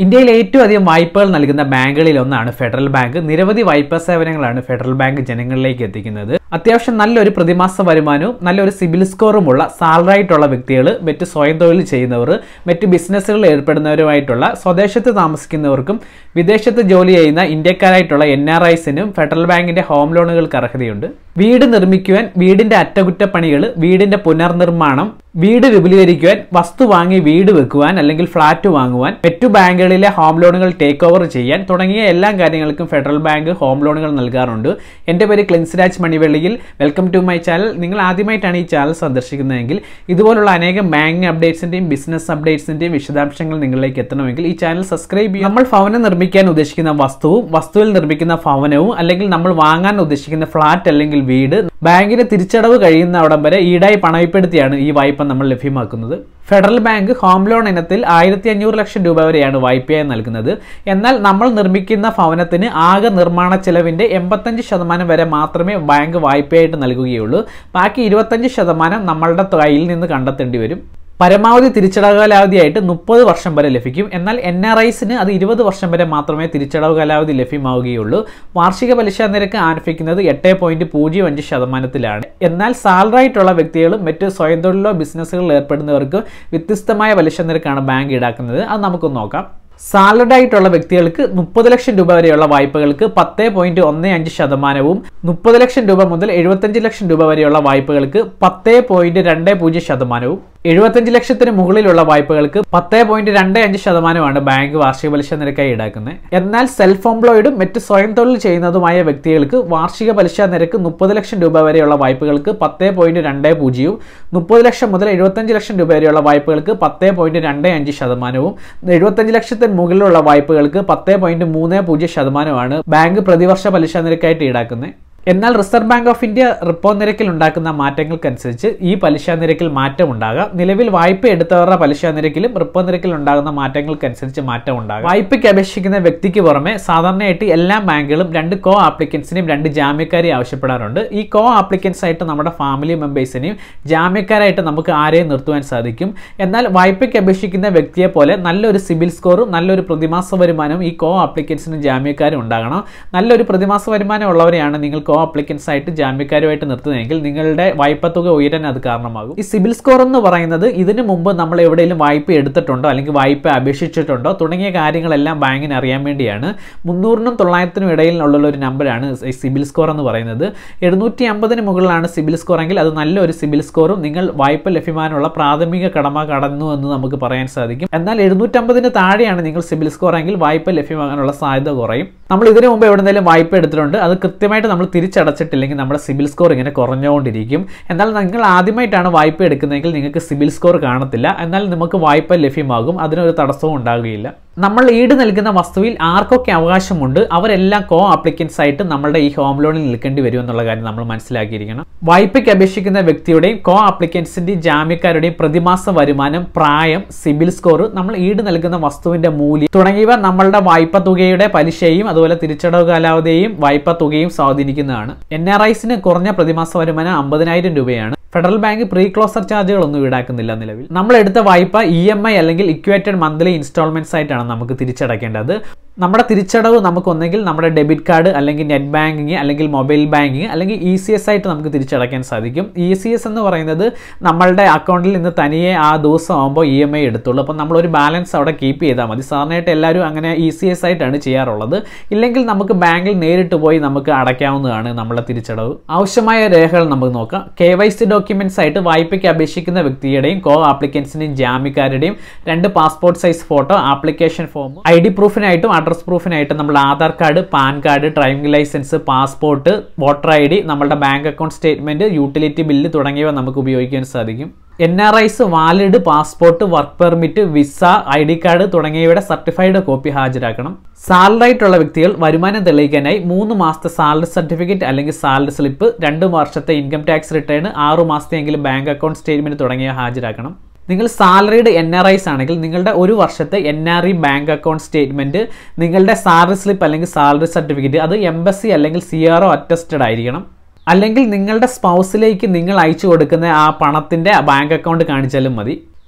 ഇന്ത്യയിൽ ഏറ്റവും അധികം വായ്പകൾ നൽകുന്ന ബാങ്കുകളിൽ ഒന്നാണ് ഫെഡറൽ ബാങ്ക് നിരവധി വായ്പാ സേവനങ്ങളാണ് ഫെഡറൽ ബാങ്ക് ജനങ്ങളിലേക്ക് എത്തിക്കുന്നത് അത്യാവശ്യം നല്ലൊരു പ്രതിമാസ വരുമാനവും നല്ലൊരു സിബിൽ സ്കോറുമുള്ള സാലറി ആയിട്ടുള്ള വ്യക്തികൾ മറ്റ് സ്വയം തൊഴിൽ ചെയ്യുന്നവർ മറ്റ് ബിസിനസ്സുകളിൽ ഏർപ്പെടുന്നവരുമായിട്ടുള്ള സ്വദേശത്ത് താമസിക്കുന്നവർക്കും വിദേശത്ത് ജോലി ചെയ്യുന്ന ഇന്ത്യക്കാരായിട്ടുള്ള എൻ ആർ ഐസിനും ഫെഡറൽ ബാങ്കിന്റെ ഹോം ലോണുകൾക്ക് അർഹതയുണ്ട് വീട് നിർമ്മിക്കുവാൻ വീടിന്റെ അറ്റകുറ്റപ്പണികൾ വീടിന്റെ പുനർനിർമ്മാണം വീട് വിപുലീകരിക്കുവാൻ വസ്തു വാങ്ങി വീട് വെക്കുവാൻ അല്ലെങ്കിൽ ഫ്ളാറ്റ് വാങ്ങുവാൻ മറ്റു ബാങ്കുകളിലെ ഹോം ലോണുകൾ ടേക്ക് ഓവർ ചെയ്യാൻ തുടങ്ങിയ എല്ലാ കാര്യങ്ങൾക്കും ഫെഡറൽ ബാങ്ക് ഹോം ലോണുകൾ നൽകാറുണ്ട് എൻ്റെ പേര് ക്ലിൻസ്രാജ് മണിവെള്ളിയിൽ വെൽക്കം ടു മൈ ചാനൽ നിങ്ങൾ ആദ്യമായിട്ടാണ് ഈ ചാനൽ സന്ദർശിക്കുന്നതെങ്കിൽ ഇതുപോലുള്ള അനേകം ബാങ്കിങ് അപ്ഡേറ്റ്സിൻ്റെയും ബിസിനസ് അപ്ഡേറ്റ്സിൻ്റെയും വിശദാംശങ്ങൾ നിങ്ങളിലേക്ക് എത്തണമെങ്കിൽ ഈ ചാനൽ സബ്സ്ക്രൈബ് ചെയ്യും നമ്മൾ ഭവനം നിർമ്മിക്കാൻ ഉദ്ദേശിക്കുന്ന വസ്തുവും വസ്തുവിൽ നിർമ്മിക്കുന്ന ഭവനവും അല്ലെങ്കിൽ നമ്മൾ വാങ്ങാൻ ഉദ്ദേശിക്കുന്ന ഫ്ളാറ്റ് അല്ലെങ്കിൽ വീട് ബാങ്കിന് തിരിച്ചടവ് കഴിയുന്ന അവിടം വരെ ഈടായി പണയപ്പെടുത്തിയാണ് ഈ വായ്പ നമ്മൾ ലഭ്യമാക്കുന്നത് ഫെഡറൽ ബാങ്ക് ഹോം ലോൺ ഇനത്തിൽ ആയിരത്തി അഞ്ഞൂറ് ലക്ഷം രൂപ വരെയാണ് വായ്പയായി നൽകുന്നത് എന്നാൽ നമ്മൾ നിർമ്മിക്കുന്ന ഭവനത്തിന് ആകെ നിർമ്മാണ ചെലവിന്റെ എൺപത്തഞ്ച് ശതമാനം വരെ മാത്രമേ ബാങ്ക് വായ്പയായിട്ട് നൽകുകയുള്ളൂ ബാക്കി ഇരുപത്തഞ്ച് ശതമാനം നമ്മളുടെ കയ്യിൽ നിന്ന് കണ്ടെത്തേണ്ടി വരും പരമാവധി തിരിച്ചടവ് കാലാവധിയായിട്ട് മുപ്പത് വർഷം വരെ ലഭിക്കും എന്നാൽ എൻ ആർ ഐസിന് അത് ഇരുപത് വർഷം വരെ മാത്രമേ തിരിച്ചടവ് കാലാവധി ലഭ്യമാവുകയുള്ളൂ വാർഷിക പലിശ നിരക്ക് ആരംഭിക്കുന്നത് എട്ട് പോയിന്റ് പൂജ്യം അഞ്ച് ശതമാനത്തിലാണ് എന്നാൽ സാലറി ആയിട്ടുള്ള വ്യക്തികളും മറ്റ് സ്വയം തൊഴിലോ ബിസിനസ്സുകളിൽ ഏർപ്പെടുന്നവർക്ക് വ്യത്യസ്തമായ പലിശ നിരക്കാണ് ബാങ്ക് ഈടാക്കുന്നത് അത് നമുക്ക് നോക്കാം സാലഡ് ആയിട്ടുള്ള വ്യക്തികൾക്ക് മുപ്പത് ലക്ഷം രൂപ വരെയുള്ള വായ്പകൾക്ക് പത്ത് പോയിന്റ് ഒന്ന് അഞ്ച് ശതമാനവും മുപ്പത് ലക്ഷം രൂപ മുതൽ എഴുപത്തഞ്ച് ലക്ഷം രൂപ വരെയുള്ള വായ്പകൾക്ക് പത്ത് പോയിന്റ് രണ്ട് പൂജ്യം ശതമാനവും എഴുപത്തഞ്ച് ലക്ഷത്തിന് മുകളിലുള്ള വായ്പകൾക്ക് പത്ത് പോയിന്റ് രണ്ട് അഞ്ച് ശതമാനമാണ് ബാങ്ക് വാർഷിക പലിശ നിരക്കായി ഈടാക്കുന്നത് എന്നാൽ സെൽഫ് എംപ്ലോയിഡും മറ്റ് സ്വയം തൊഴിൽ ചെയ്യുന്നതുമായ വ്യക്തികൾക്ക് വാർഷിക പലിശ നിരക്ക് മുപ്പത് ലക്ഷം രൂപ വരെയുള്ള വായ്പകൾക്ക് പത്ത് പോയിന്റ് രണ്ട് പൂജ്യവും മുപ്പത് ലക്ഷം മുതൽ എഴുപത്തഞ്ച് ലക്ഷം രൂപ വരെയുള്ള വായ്പകൾക്ക് പത്ത് പോയിന്റ് രണ്ട് അഞ്ച് ശതമാനവും എഴുപത്തഞ്ച് ലക്ഷത്തിന് മുകളിലുള്ള വായ്പകൾക്ക് പത്ത് പോയിന്റ് മൂന്ന് പൂജ്യം ശതമാനമാണ് ബാങ്ക് പ്രതിവർഷ പലിശ നിരക്കായിട്ട് ഈടാക്കുന്നത് എന്നാൽ Reserve Bank of India repo നിരക്കിൽ ഉണ്ടാക്കുന്ന മാറ്റങ്ങൾക്കനുസരിച്ച് ഈ പലിശ നിരക്കിൽ മാറ്റം ഉണ്ടാകാം നിലവിൽ വായ്പ എടുത്തവരുടെ പലിശ നിരക്കിലും റിപ്പോ നിരക്കിൽ ഉണ്ടാകുന്ന മാറ്റങ്ങൾക്കനുസരിച്ച് മാറ്റം ഉണ്ടാകും വായ്പയ്ക്ക് അപേക്ഷിക്കുന്ന വ്യക്തിക്ക് പുറമെ സാധാരണയായിട്ട് എല്ലാ ബാങ്കുകളും രണ്ട് കോ ആപ്ലിക്കൻസിനെയും രണ്ട് ജാമ്യക്കാരെയും ആവശ്യപ്പെടാറുണ്ട് ഈ കോ ആപ്ലിക്കൻസ് ആയിട്ട് നമ്മുടെ ഫാമിലി മെമ്പേഴ്സിനെയും ജാമ്യക്കാരായിട്ട് നമുക്ക് ആരെയും നിർത്തുവാൻ സാധിക്കും എന്നാൽ വായ്പയ്ക്ക് അപേക്ഷിക്കുന്ന വ്യക്തിയെ പോലെ നല്ലൊരു സിബിൽ സ്കോറും നല്ലൊരു പ്രതിമാസ വരുമാനവും ഈ കോ ആപ്ലിക്കൻസിനും ജാമ്യക്കാരും ഉണ്ടാകണം നല്ലൊരു പ്രതിമാസ വരുമാനം ഉള്ളവരെയാണ് നിങ്ങൾ കോ ആപ്ലിക്കൻസ് ആയിട്ട് ജാമ്യക്കാരുമായിട്ട് നിർത്തുന്നതെങ്കിൽ നിങ്ങളുടെ വായ്പ തുക ഉയരാൻ അത് കാരണമാകും ഈ സിബിൽ സ്കോർ എന്ന് പറയുന്നത് ഇതിനു മുമ്പ് നമ്മൾ എവിടെയെങ്കിലും വായ്പ എടുത്തിട്ടുണ്ടോ അല്ലെങ്കിൽ വായ്പ അപേക്ഷിച്ചിട്ടുണ്ടോ തുടങ്ങിയ കാര്യങ്ങളെല്ലാം ബാങ്കിന് അറിയാൻ വേണ്ടിയാണ് മുന്നൂറിനും തൊള്ളായിരത്തിനും ഇടയിൽ ഉള്ള ഒരു നമ്പറാണ് ഈ സിബിൽ സ്കോർ എന്ന് പറയുന്നത് എഴുന്നൂറ്റി അമ്പതിന് മുകളിലാണ് സിബിൽ സ്കോർ എങ്കിൽ അത് നല്ലൊരു സിബിൽ സ്കോറും നിങ്ങൾ വായ്പ ലഭ്യമാനുള്ള പ്രാഥമിക കടമ കടന്നു എന്ന് നമുക്ക് പറയാൻ സാധിക്കും എന്നാൽ എഴുന്നൂറ്റമ്പതിന് താഴെയാണ് നിങ്ങൾ സിബിൽ സ്കോർ എങ്കിൽ വായ്പ ലഭ്യമാകാനുള്ള സാധ്യത കുറയും നമ്മൾ ഇതിനു മുമ്പ് എവിടെയെങ്കിലും വായ്പ എടുത്തിട്ടുണ്ട് അത് കൃത്യമായിട്ട് നമ്മൾ തിരിച്ചടച്ചിട്ടില്ലെങ്കിൽ നമ്മുടെ സിബിൽ സ്കോർ ഇങ്ങനെ കുറഞ്ഞുകൊണ്ടിരിക്കും എന്നാൽ നിങ്ങൾ ആദ്യമായിട്ടാണ് വായ്പ എടുക്കുന്നതെങ്കിൽ നിങ്ങൾക്ക് സിബിൽ സ്കോർ കാണത്തില്ല എന്നാൽ നമുക്ക് വായ്പ ലഭ്യമാകും അതിനൊരു തടസ്സവും ഉണ്ടാകുകയില്ല നമ്മൾ ഈട് നൽകുന്ന വസ്തുവിൽ ആർക്കൊക്കെ അവകാശമുണ്ട് അവരെല്ലാം കോ ആപ്ലിക്കൻസ് ആയിട്ട് നമ്മളുടെ ഈ ഹോം ലോണിൽ നിൽക്കേണ്ടി വരും എന്നുള്ള കാര്യം നമ്മൾ മനസ്സിലാക്കിയിരിക്കണം വായ്പയ്ക്ക് അപേക്ഷിക്കുന്ന വ്യക്തിയുടെയും കോ ആപ്ലിക്കൻസിന്റെയും ജാമ്യക്കാരുടെയും പ്രതിമാസ വരുമാനം പ്രായം സിബിൽ സ്കോർ നമ്മൾ ഈട് നൽകുന്ന വസ്തുവിന്റെ മൂല്യം തുടങ്ങിയവ നമ്മളുടെ വായ്പ തുകയുടെ പലിശയും അതുപോലെ തിരിച്ചടവ് കാലാവധിയും വായ്പ തുകയും സ്വാധീനിക്കുന്നതാണ് എൻ ആർ ഐസിന് കുറഞ്ഞ പ്രതിമാസ വരുമാനം അമ്പതിനായിരം രൂപയാണ് ഫെഡറൽ ബാങ്ക് പ്രീ ക്ലോസർ ചാർജുകളൊന്നും ഈടാക്കുന്നില്ല നിലവിൽ നമ്മൾ എടുത്ത വായ്പ ഇ എം ഐ അല്ലെങ്കിൽ ഇക്വേറ്റഡ് മന്ത്ലി ഇൻസ്റ്റാൾമെന്റ്സ് ആയിട്ടാണ് നമുക്ക് തിരിച്ചടക്കേണ്ടത് നമ്മുടെ തിരിച്ചടവ് നമുക്ക് ഒന്നെങ്കിൽ നമ്മുടെ ഡെബിറ്റ് കാർഡ് അല്ലെങ്കിൽ നെറ്റ് ബാങ്കിങ് അല്ലെങ്കിൽ മൊബൈൽ ബാങ്കിങ് അല്ലെങ്കിൽ ഇ സി എസ് ആയിട്ട് നമുക്ക് തിരിച്ചടയ്ക്കാൻ സാധിക്കും ഇ സി എസ് എന്ന് പറയുന്നത് നമ്മളുടെ അക്കൗണ്ടിൽ നിന്ന് തനിയെ ആ ദിവസം ആകുമ്പോൾ ഇ എം ഐ എടുത്തുള്ളൂ അപ്പം നമ്മളൊരു ബാലൻസ് അവിടെ കീപ്പ് ചെയ്താൽ മതി സാധാരണയായിട്ട് എല്ലാവരും അങ്ങനെ ഇ സി എസ് ആയിട്ടാണ് ചെയ്യാറുള്ളത് ഇല്ലെങ്കിൽ നമുക്ക് ബാങ്കിൽ നേരിട്ട് പോയി നമുക്ക് അടയ്ക്കാവുന്നതാണ് നമ്മളെ തിരിച്ചടവ് ആവശ്യമായ രേഖകൾ നമുക്ക് നോക്കാം കെ വൈ സി ഡോക്യുമെന്റ്സ് ആയിട്ട് വായ്പയ്ക്ക് അപേക്ഷിക്കുന്ന വ്യക്തിയുടെയും കോ ആപ്ലിക്കൻസിന്റെയും ജാമ്യക്കാരുടെയും രണ്ട് passport size photo application form I D പ്രൂഫിനായിട്ടും അഡ്രസ് പ്രൂഫിനായിട്ട് നമ്മൾ Aadhaar card PAN card driving licence passport voter I D നമ്മുടെ bank account statement utility bill തുടങ്ങിയവ നമുക്ക് ഉപയോഗിക്കാൻ സാധിക്കും എൻ ആർ ഐസ് valid passport work permit visa I D card തുടങ്ങിയവയുടെ സർട്ടിഫൈഡ് കോപ്പി ഹാജരാക്കണം സാലറി ആയിട്ടുള്ള വ്യക്തികൾ വരുമാനം തെളിയിക്കാനായി മൂന്ന് മാസത്തെ സാലറി സർട്ടിഫിക്കറ്റ് അല്ലെങ്കിൽ സാലറി സ്ലിപ്പ് രണ്ട് വർഷത്തെ ഇൻകം ടാക്സ് റിട്ടേൺ ആറു മാസത്തെയെങ്കിലും ബാങ്ക് അക്കൗണ്ട് സ്റ്റേറ്റ്മെന്റ് തുടങ്ങിയവ ഹാജരാക്കണം നിങ്ങൾ സാലറീഡ് എൻ ആർ ഐസ് ആണെങ്കിൽ നിങ്ങളുടെ ഒരു വർഷത്തെ N R E bank account statement നിങ്ങളുടെ സാലറി സ്ലിപ്പ് അല്ലെങ്കിൽ സാലറി സർട്ടിഫിക്കറ്റ് അത് എംബസി അല്ലെങ്കിൽ സി ആർ ഒ അറ്റസ്റ്റഡ് ആയിരിക്കണം അല്ലെങ്കിൽ നിങ്ങളുടെ സ്പൗസിലേക്ക് നിങ്ങൾ അയച്ചു കൊടുക്കുന്ന ആ പണത്തിന്റെ ബാങ്ക് അക്കൗണ്ട് കാണിച്ചാലും മതി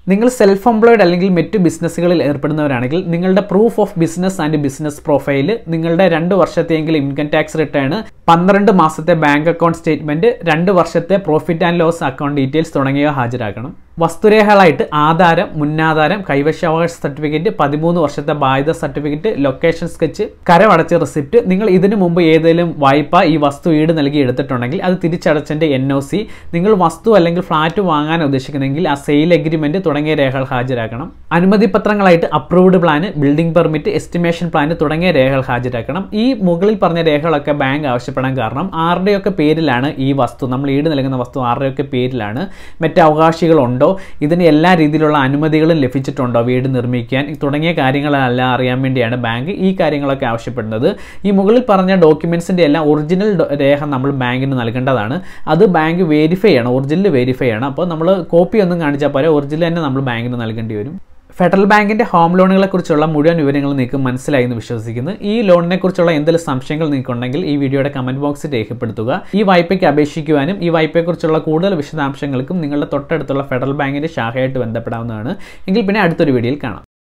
നിങ്ങൾ സെൽഫ് എംപ്ലോയിഡ് അല്ലെങ്കിൽ മറ്റു ബിസിനസ്സുകളിൽ ഏർപ്പെടുന്നവരാണെങ്കിൽ നിങ്ങളുടെ proof of business and business profile നിങ്ങളുടെ രണ്ട് വർഷത്തെയെങ്കിലും ഇൻകം ടാക്സ് റിട്ടേൺ പന്ത്രണ്ട് മാസത്തെ ബാങ്ക് അക്കൗണ്ട് സ്റ്റേറ്റ്മെന്റ് രണ്ട് വർഷത്തെ profit and loss account details തുടങ്ങിയവ ഹാജരാക്കണം വസ്തുരേഖകളായിട്ട് ആധാരം മുന്നാധാരം കൈവശാവകാശ സർട്ടിഫിക്കറ്റ് പതിമൂന്ന് വർഷത്തെ ബാധ്യത സർട്ടിഫിക്കറ്റ് ലൊക്കേഷൻ സ്കെച്ച് കരമടച്ച റിസിപ്റ്റ് നിങ്ങൾ ഇതിനു മുമ്പ് ഏതെങ്കിലും വായ്പ ഈ വസ്തു ഈട് നൽകി എടുത്തിട്ടുണ്ടെങ്കിൽ അത് തിരിച്ചടച്ചതിന്റെ എൻ ഒ സി നിങ്ങൾ വസ്തു അല്ലെങ്കിൽ ഫ്ലാറ്റ് വാങ്ങാൻ ഉദ്ദേശിക്കുന്നെങ്കിൽ ആ സെയിൽ എഗ്രിമെന്റ് തുടങ്ങിയ രേഖകൾ ഹാജരാക്കണം അനുമതി പത്രങ്ങളായിട്ട് approved plan building permit estimation plan തുടങ്ങിയ രേഖകൾ ഹാജരാക്കണം ഈ മുകളിൽ പറഞ്ഞ രേഖകളൊക്കെ ബാങ്ക് ആവശ്യപ്പെടാൻ കാരണം ആരുടെയൊക്കെ പേരിലാണ് ഈ വസ്തു നമ്മൾ ഈട് നൽകുന്ന വസ്തു ആരുടെയൊക്കെ പേരിലാണ് മറ്റ് അവകാശികളുണ്ടോ ഇതിന് എല്ലാ രീതിയിലുള്ള അനുമതികളും ലഭിച്ചിട്ടുണ്ടോ വീട് നിർമ്മിക്കാൻ തുടങ്ങിയ കാര്യങ്ങളെല്ലാം അറിയാൻ വേണ്ടിയാണ് ബാങ്ക് ഈ കാര്യങ്ങളൊക്കെ ആവശ്യപ്പെടുന്നത് ഈ മുകളിൽ പറഞ്ഞ ഡോക്യുമെന്റ്സിന്റെ എല്ലാം ഒറിജിനൽ രേഖ നമ്മൾ ബാങ്കിന് നൽകേണ്ടതാണ് അത് ബാങ്ക് വെരിഫൈ ചെയ്യണം ഒറിജിനൽ വെരിഫൈ ചെയ്യണം അപ്പോൾ നമ്മൾ കോപ്പി ഒന്നും കാണിച്ചാൽ പോരെ ഒറിജിനൽ തന്നെ നമ്മൾ ബാങ്കിന് നൽകേണ്ടി വരും ഫെഡറൽ ബാങ്കിന്റെ ഹോം ലോണുകളെ കുറിച്ചുള്ള മുഴുവൻ വിവരങ്ങൾ നിങ്ങൾക്ക് മനസ്സിലായി എന്ന് വിശ്വസിക്കുന്നു ഈ ലോണിനെ കുറിച്ചുള്ള എന്തെങ്കിലും സംശയങ്ങൾ നിങ്ങൾക്കുണ്ടെങ്കിൽ ഈ വീഡിയോയുടെ കമന്റ് ബോക്സിൽ രേഖപ്പെടുത്തുക ഈ വായ്പയ്ക്ക് അപേക്ഷിക്കുവാനും ഈ വായ്പയെക്കുറിച്ചുള്ള കൂടുതൽ വിശദാംശങ്ങൾക്കും നിങ്ങളുടെ തൊട്ടടുത്തുള്ള ഫെഡറൽ ബാങ്കിന്റെ ശാഖയായിട്ട് ബന്ധപ്പെടാവുന്നതാണ് എങ്കിൽ പിന്നെ അടുത്തൊരു വീഡിയോയിൽ കാണാം